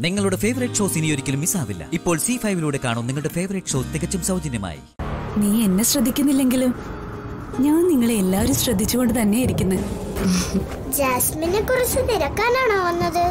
നിങ്ങളുടെ favourite shows ഇനി ഒരിക്കലും മിസ്സാവില്ല ഇപ്പോൾ സി ഫൈവിലൂടെ കാണും നിങ്ങളുടെ ഫേവറേറ്റ് ഷോ തികച്ചും സൗജന്യമായി നീ എന്നെ ശ്രദ്ധിക്കുന്നില്ലെങ്കിലും ഞാൻ നിങ്ങളെ എല്ലാവരും ശ്രദ്ധിച്ചുകൊണ്ട് തന്നെ ഇരിക്കുന്നത് ജാസ്മിനെ കുറിച്ച് തിരക്കാനാണോ വന്നത്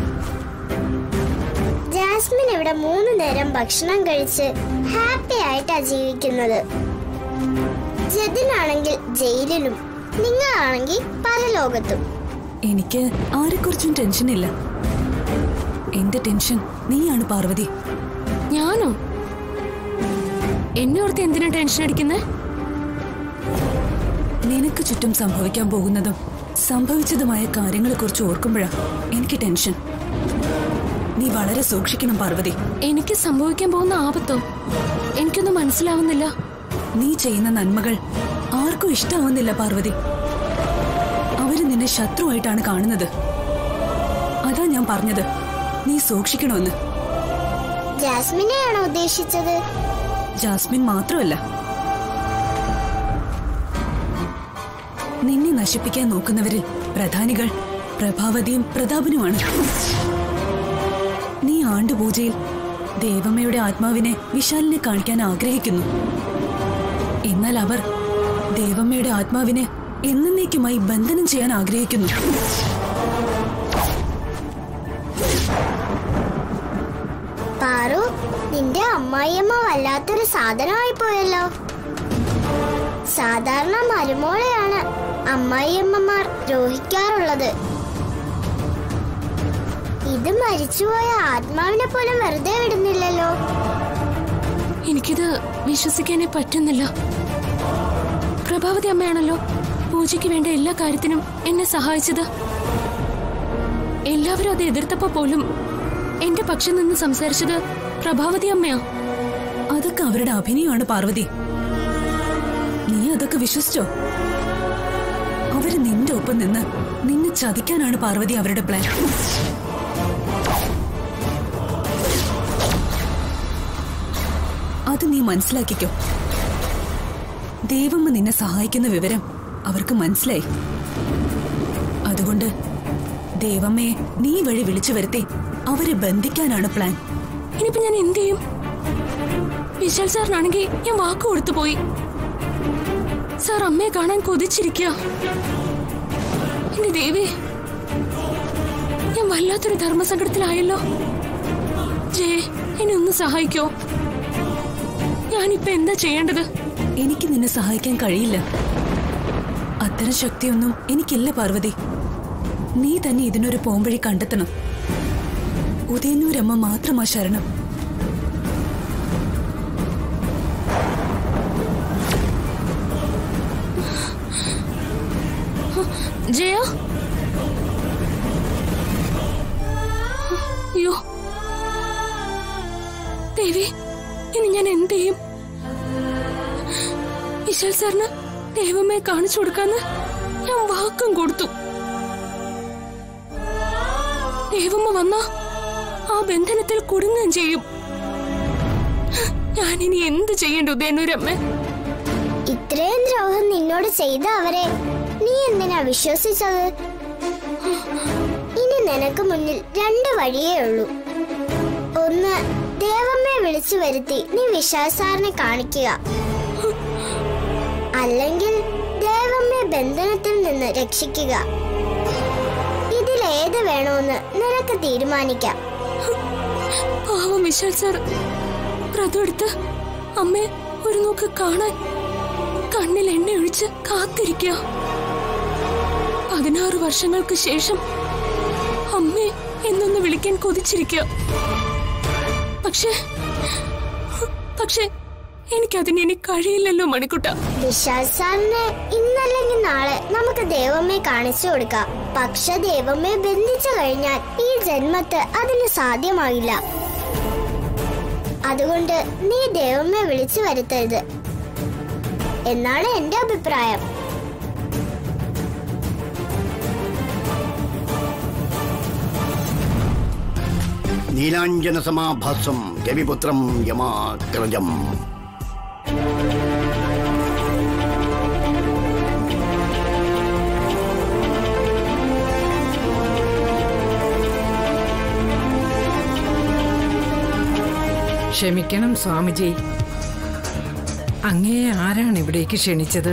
ജാസ്മിൻ ഇവിടെ മൂന്ന് നേരം ഭക്ഷണം കഴിച്ച് ഹാപ്പി ആയിട്ടാ ജീവിക്കുന്നത് ജതിനാണെങ്കിൽ ജയിലിലും നിങ്ങളാണെങ്കിൽ പരലോകത്തും എനിക്ക് ആരെക്കുറിച്ചും ടെൻഷനില്ല എന്റെ ടെൻഷൻ നീയാണ് പാർവതി ഞാനോ എന്നെ ഓർത്ത് എന്തിനാ ടെൻഷൻ അടിക്കുന്നത് നിനക്ക് ചുറ്റും സംഭവിക്കാൻ പോകുന്നതും സംഭവിച്ചതുമായ കാര്യങ്ങളെക്കുറിച്ച് ഓർക്കുമ്പോഴാ എനിക്ക് ടെൻഷൻ നീ വളരെ സൂക്ഷിക്കണം പാർവതി എനിക്ക് സംഭവിക്കാൻ പോകുന്ന ആപത്തോ എനിക്കൊന്നും മനസ്സിലാവുന്നില്ല നീ ചെയ്യുന്ന നന്മകൾ ആർക്കും ഇഷ്ടാവുന്നില്ല പാർവതി അവര് നിന്നെ ശത്രുവായിട്ടാണ് കാണുന്നത് അതാ ഞാൻ പറഞ്ഞത് നീ സൂക്ഷിക്കണമെന്ന് ജാസ്മിനെയാണോ ഉദ്ദേശിച്ചത് ജാസ്മിൻ മാത്രമല്ല നിന്നെ നശിപ്പിക്കാൻ നോക്കുന്നവരിൽ പ്രധാനികൾ പ്രഭാവതിയും പ്രതാപനുമാണ് നീ ആണ്ടുപൂജയിൽ ദേവമ്മയുടെ ആത്മാവിനെ വിശാലിനെ കാണിക്കാൻ ആഗ്രഹിക്കുന്നു എന്നാൽ അവർ ദേവമ്മയുടെ ആത്മാവിനെ എന്നേക്കുമായി ബന്ധനം ചെയ്യാൻ ആഗ്രഹിക്കുന്നു പാറു നിന്റെ അമ്മായിയമ്മ വല്ലാത്തൊരു സാധനമായി പോയല്ലോ സാധാരണ മരുമോളെയാണ് അമ്മായിയമ്മമാർ ദ്രോഹിക്കാറുള്ളത് ഇത് മരിച്ചുപോയ ആത്മാവിനെ പോലും വെറുതെ വിടുന്നില്ലല്ലോ എനിക്കിത് വിശ്വസിക്കാനേ പറ്റുന്നില്ല പ്രഭാവതി അമ്മയാണല്ലോ പൂജയ്ക്ക് വേണ്ട എല്ലാ കാര്യത്തിനും എന്നെ സഹായിച്ചത് എല്ലാവരും അത് എതിർത്തപ്പോ പോലും എന്റെ പക്ഷം നിന്ന് സംസാരിച്ചത് പ്രഭാവതി അമ്മയാ അതൊക്കെ അവരുടെ അഭിനയമാണ് പാർവതി നീ അതൊക്കെ വിശ്വസിച്ചോ അവര് നിന്റെ ഒപ്പം നിന്ന് നിന്നെ ചതിക്കാനാണ് പാർവതി അവരുടെ പ്ലാൻ അത് നീ മനസ്സിലാക്കിക്കോ ദേവമ്മ നിന്നെ സഹായിക്കുന്ന വിവരം അവർക്ക് മനസ്സിലായി അതുകൊണ്ട് ദേവമ്മയെ നീ വഴി വിളിച്ചു വരുത്തി അവരെ ബന്ധിക്കാനാണ് പ്ലാൻ ഇനിയിപ്പോ ഞാൻ എന്ത് ചെയ്യും വിശാൽ സാറിനാണെങ്കിൽ ഞാൻ വാക്ക് കൊടുത്തു പോയി സാർ അമ്മയെ കാണാൻ കൊതിച്ചിരിക്കുക എന്റെ ദേവി ഞാൻ വല്ലാത്തൊരു ധർമ്മസങ്കടത്തിലായല്ലോ ജയ് എന്നെ ഒന്ന് സഹായിക്കോ ഞാനിപ്പോ എന്താ ചെയ്യേണ്ടത് എനിക്ക് നിന്നെ സഹായിക്കാൻ കഴിയില്ല അത്തരം ശക്തിയൊന്നും എനിക്കില്ല പാർവതി നീ തന്നെ ഇതിനൊരു പോംവഴി കണ്ടെത്തണം ഉദയന്നൂരമ്മ മാത്രമാ ശരണം ജയ അയ്യോ ദേവി ഇനി ഞാൻ എന്ത് ചെയ്യും വിശാൽ സാറിന് ദൈവമേ കാണിച്ചു കൊടുക്കാന്ന് ഞാൻ വാക്കും കൊടുത്തു ദൈവമ്മ വന്ന ആ ബന്ധനത്തിൽ കുടുങ്ങുകയും ചെയ്യും ഞാനിനി എന്ത് ചെയ്യണ്ടു ഉദയനൂരമ്മ ഇത്രയും ദ്രോഹം നിന്നോട് ചെയ്ത അവരെ നീ എന്തിനാ വിശ്വസിച്ചത് ഇനി നിനക്ക് മുന്നിൽ രണ്ട് വഴിയേ ഉള്ളൂ ഒന്ന് ദേവമ്മയെ വിളിച്ചു വരുത്തി നീ വിശാൽ സാറിനെ കാണിക്കുക അല്ലെങ്കിൽ ദേവമ്മയെ ബന്ധനത്തിൽ നിന്ന് രക്ഷിക്കുക ഇതിലേത് വേണമെന്ന് നിനക്ക് തീരുമാനിക്കാം പാവം വിശാൽ സാർ വ്രതം എടുത്ത് അമ്മയെ ഒരു നോക്ക് കാണാൻ കണ്ണിൽ എണ്ണ ഒഴിച്ച് കാത്തിരിക്കുക പതിനാറ് വർഷങ്ങൾക്ക് ശേഷം അമ്മേ എന്നൊന്ന് വിളിക്കാൻ കൊതിച്ചിരിക്കുക പക്ഷേ പക്ഷേ എനിക്കതിന് ഇനി കഴിയില്ലല്ലോ മണിക്കുട്ട വിശാൽ സാറിന് ഇന്നല്ലെങ്കിൽ നാളെ നമുക്ക് ദേവമ്മയെ കാണിച്ചു കൊടുക്കാം പക്ഷെ ദേവമ്മയെ ബന്ധിച്ചു കഴിഞ്ഞാൽ ഈ ജന്മത്ത് അതിന് സാധ്യമാകില്ല അതുകൊണ്ട് നീ ദേവമ്മയെ വിളിച്ചു വരുത്തരുത് എന്നാണ് എന്റെ അഭിപ്രായം നീലാഞ്ജന സമാഭാസം രവിപുത്രം യമാഗ്രജം ക്ഷമിക്കണം സ്വാമിജി അങ്ങേ ആരാണ് ഇവിടേക്ക് ക്ഷണിച്ചത്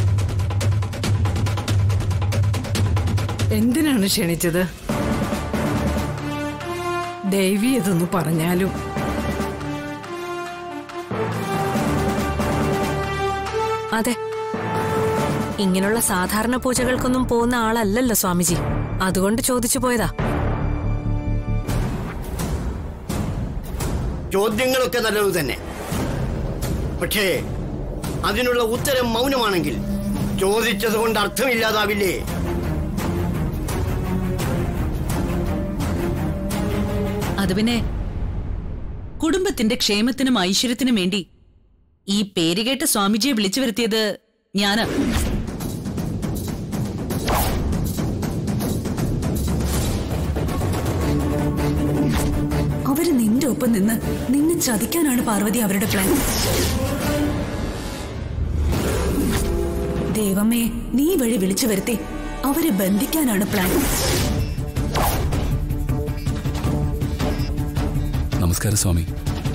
എന്തിനാണ് ക്ഷണിച്ചത് ദേവി ഇതൊന്ന് പറഞ്ഞാലും അതെ ഇങ്ങനെയുള്ള സാധാരണ പൂജകൾക്കൊന്നും പോകുന്ന ആളല്ലല്ലോ സ്വാമിജി അതുകൊണ്ട് ചോദിച്ചു പോയതാ ചോദ്യങ്ങളൊക്കെ നല്ലത് തന്നെ പക്ഷേ അതിനുള്ള ഉത്തരം മൗനമാണെങ്കിൽ ചോദിച്ചത് കൊണ്ട് അർത്ഥമില്ലാതാവില്ലേ അത് പിന്നെ കുടുംബത്തിന്റെ ക്ഷേമത്തിനും ഐശ്വര്യത്തിനും വേണ്ടി ഈ പേരുകേട്ട സ്വാമിജിയെ വിളിച്ചു വരുത്തിയത് ഞാന് അവര് നിന്റെ ഒപ്പം നിന്ന് നിന്നെ ചതിക്കാനാണ് പാർവതി അവരുടെ പ്ലാൻ ദൈവമേ നീ വഴി വിളിച്ചു വരുത്തി അവരെ ബന്ധിക്കാനാണ് പ്ലാൻ നമസ്കാരം സ്വാമി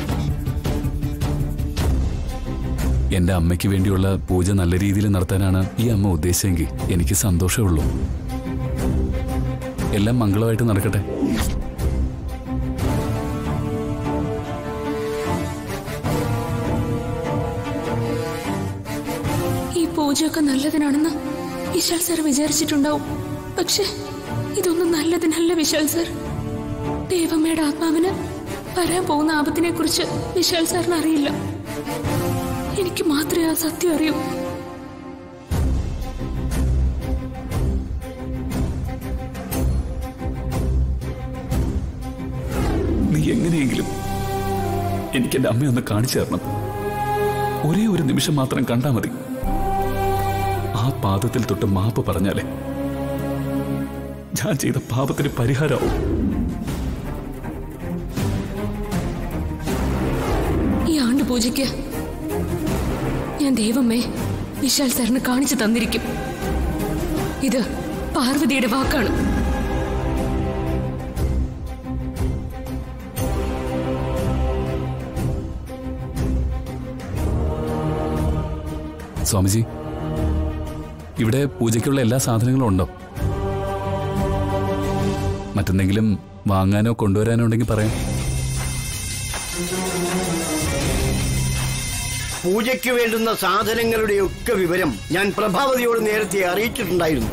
എന്റെ അമ്മയ്ക്ക് വേണ്ടിയുള്ള പൂജ നല്ല രീതിയിൽ നടത്താനാണ് ഈ അമ്മ ഉദ്ദേശിച്ചെങ്കിൽ എനിക്ക് സന്തോഷമേ ഉള്ളൂ എല്ലാം മംഗളമായിട്ട് നടക്കട്ടെ ഈ പൂജയൊക്കെ നല്ലതിനാണെന്ന് വിശാൽ സാർ വിചാരിച്ചിട്ടുണ്ടാവും പക്ഷെ ഇതൊന്നും നല്ലതിനല്ല വിശാൽ സാർ ദേവമ്മയുടെ ആത്മാവിന് വരാൻ പോകുന്ന ആപത്തിനെ കുറിച്ച് വിശാൽ സാറിന് അറിയില്ല എനിക്ക് മാത്രമേ ആ സത്യം അറിയൂ നീ എങ്ങനെയെങ്കിലും എനിക്ക് എന്റെ അമ്മയൊന്ന് കാണിച്ചു തരണം ഒരേ ഒരു നിമിഷം മാത്രം കണ്ടാ മതി ആ പാദത്തിൽ തൊട്ട് മാപ്പ് പറഞ്ഞാലേ ഞാൻ ചെയ്ത പാപത്തിന് പരിഹാരമാവും ഈ ആണ്ട് പൂജയ്ക്ക് ഞാൻ ദൈവമേ വിശാൽ സാറിന് കാണിച്ചു തന്നിരിക്കും ഇത് പാർവതിയുടെ വാക്കാണ് സ്വാമിജി ഇവിടെ പൂജയ്ക്കുള്ള എല്ലാ സാധനങ്ങളും ഉണ്ടോ മറ്റെന്തെങ്കിലും വാങ്ങാനോ കൊണ്ടുവരാനോ ഉണ്ടെങ്കിൽ പറയാം പൂജയ്ക്ക് വേണ്ടുന്ന സാധനങ്ങളുടെയൊക്കെ വിവരം ഞാൻ പ്രഭാവതിയോട് നേരത്തെ അറിയിച്ചിട്ടുണ്ടായിരുന്നു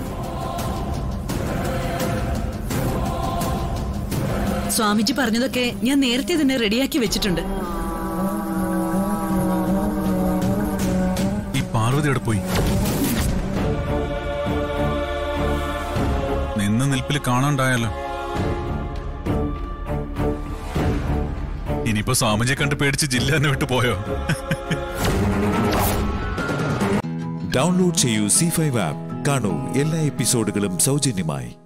സ്വാമിജി പറഞ്ഞതൊക്കെ ഞാൻ നേരത്തെ തന്നെ റെഡിയാക്കി വെച്ചിട്ടുണ്ട് ഈ പാർവതി എവിടെ പോയി നിന്ന് നിൽപ്പിൽ കാണാണ്ടായല്ലോ ഇനിയിപ്പോ സ്വാമിജിയെ കണ്ട് പേടിച്ച് ജില്ല തന്നെ വിട്ടു പോയോ ഡൗൺലോഡ് ചെയ്യൂ സി ഫൈവ് ആപ്പ് കാണൂ എല്ലാ എപ്പിസോഡുകളും സൗജന്യമായി